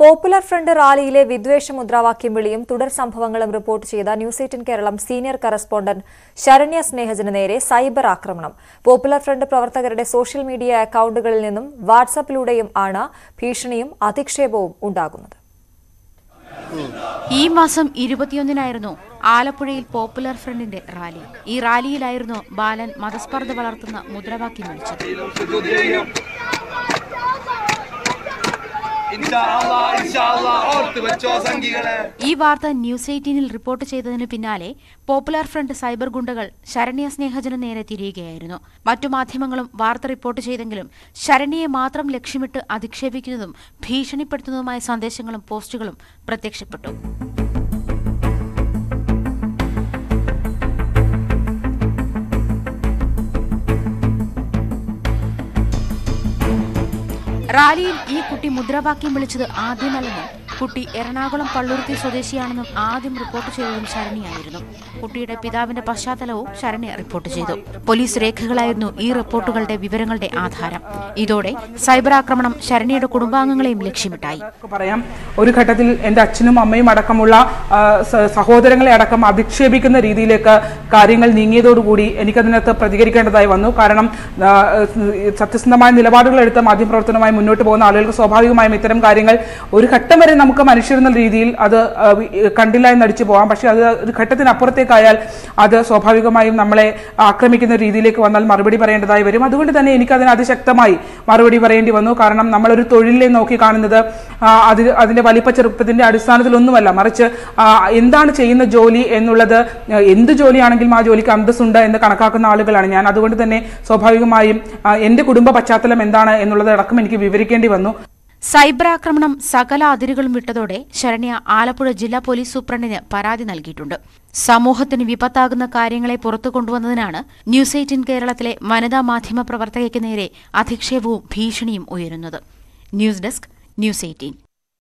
popular front റാലിയിലെ വിദ്വേഷ മുദ്രാവാക്യം വിളിയും തുടർ സംഭവങ്ങളും റിപ്പോർട്ട് ചെയ്ത news eighteen Keralam senior correspondent Saranya സ്നേഹജന് നേരെ സൈബർ ആക്രമണം പോപ്പുലർ ഫ്രണ്ട് പ്രവർത്തകരുടെ സോഷ്യൽ മീഡിയ അക്കൌണ്ടുകളിൽ നിന്നും വാട്സാപ്പിലൂടെയും ആണ് ഭീഷണിയും അധിക്ഷേപവും ഉണ്ടാകുന്നത് ഈ മാസം ഇരുപത്തിയൊന്നിനായിരുന്നു ആലപ്പുഴയിൽ പോപ്പുലർ ഫ്രണ്ടിന്റെ റാലി ഈ റാലിയിലായിരുന്നു ബാലൻ മതസ്പർദ്ധ വളർത്തുന്ന മുദ്രാവാക്യം വിളിച്ചത് ഇൻഷാല്ലാ ഇൻഷാല്ലാ ഓർത്ത് വെച്ചോ സംഘികളെ ഈ വാർത്ത ന്യൂസ് എയ്റ്റീനിൽ റിപ്പോർട്ട് ചെയ്തതിന് പിന്നാലെ പോപ്പുലർ ഫ്രണ്ട് സൈബർ ഗുണ്ടകൾ ശരണ്യ സ്നേഹജന് നേരെ തിരിയുകയായിരുന്നു മറ്റു മാധ്യമങ്ങളും വാർത്ത റിപ്പോർട്ട് ചെയ്തെങ്കിലും ശരണ്യയെ മാത്രം ലക്ഷ്യമിട്ട് അധിക്ഷേപിക്കുന്നതും ഭീഷണിപ്പെടുത്തുന്നതുമായ സന്ദേശങ്ങളും പോസ്റ്റുകളും പ്രത്യക്ഷപ്പെട്ടു റാലിയിൽ ഈ കുട്ടി മുദ്രാവാക്യം വിളിച്ചത് ആദ്യമല്ലെന്നും കുട്ടി എറണാകുളം പള്ളുരുത്തി സ്വദേശിയാണെന്നും ആദ്യം റിപ്പോർട്ട് ചെയ്തതും ശരണ്യായിരുന്നു കുട്ടിയുടെ പിതാവിന്റെ പശ്ചാത്തലവും ശരണ്യ റിപ്പോർട്ട് ചെയ്തു പോലീസ് രേഖകളായിരുന്നു ഈ റിപ്പോർട്ടുകളുടെ വിവരങ്ങളുടെ ആധാരം ഇതോടെ സൈബർ ആക്രമണം ശരണ്യയുടെ കുടുംബാംഗങ്ങളെയും ലക്ഷ്യമിട്ടായി ഒക്കെ പറയാം ഒരു ഘട്ടത്തിൽ എൻ്റെ അച്ഛനും അമ്മയും അടക്കമുള്ള ആ, സ- സഹോദരങ്ങളെ അടക്കം അധിക്ഷേപിക്കുന്ന രീതിയിലേക്ക് കാര്യങ്ങൾ നീങ്ങിയതോടുകൂടി എനിക്കതിനകത്ത് പ്രതികരിക്കേണ്ടതായി വന്നു കാരണം ആ, സത്യസന്ധമായ നിലപാടുകൾ എടുത്ത മാധ്യമപ്രവർത്തനവുമായി മുന്നോട്ട് പോകുന്ന ആളുകൾക്ക് സ്വാഭാവികമായും ഇത്തരം കാര്യങ്ങൾ ഒരു ഘട്ടം വരെ നമുക്ക് മനുഷ്യരെന്ന രീതിയിൽ അത് ആ, വി- കണ്ടില്ല എന്ന് അടിച്ചു പോകാം പക്ഷേ അത് ഒരു ഘട്ടത്തിനപ്പുറത്തേക്കായാൽ അത് സ്വാഭാവികമായും നമ്മളെ ആക്രമിക്കുന്ന രീതിയിലേക്ക് വന്നാൽ മറുപടി പറയേണ്ടതായി വരും അതുകൊണ്ട് തന്നെ എനിക്കതിന് അതിശക്തമായി മറുപടി പറയേണ്ടി വന്നു കാരണം നമ്മളൊരു തൊഴിലിനെ നോക്കി കാണുന്നത് ആ, അത് അതിന്റെ വലിപ്പ ചെറുപ്പത്തിന്റെ അടിസ്ഥാനത്തിലൊന്നുമല്ല മറിച്ച് ആ, എന്താണ് ചെയ്യുന്ന ജോലി എന്നുള്ളത് ആ, എന്ത് ജോലിയാണെങ്കിലും ആ ജോലിക്ക് അന്തസ്സുണ്ട് എന്ന് കണക്കാക്കുന്ന ആളുകളാണ് ഞാൻ അതുകൊണ്ട് തന്നെ സ്വാഭാവികമായും ആ, എന്റെ കുടുംബ പശ്ചാത്തലം എന്താണ് എന്നുള്ളത് അടക്കം എനിക്ക് വിവരിക്കേണ്ടി വന്നു സൈബർ ആക്രമണം സകല അതിരുകളും വിട്ടതോടെ ശരണ്യ ആലപ്പുഴ ജില്ലാ പോലീസ് സൂപ്രണ്ടിന് പരാതി നൽകിയിട്ടുണ്ട് സമൂഹത്തിന് വിപത്താകുന്ന കാര്യങ്ങളെ പുറത്തു കൊണ്ടുവന്നതിനാണ് ന്യൂസ് എയ്റ്റീൻ കേരളത്തിലെ വനിതാ മാധ്യമ പ്രവർത്തകയ്ക്ക് നേരെ അധിക്ഷേപവും ഭീഷണിയും ഉയരുന്നത് ന്യൂസ് ഡെസ്ക് ന്യൂസ് എയ്റ്റീൻ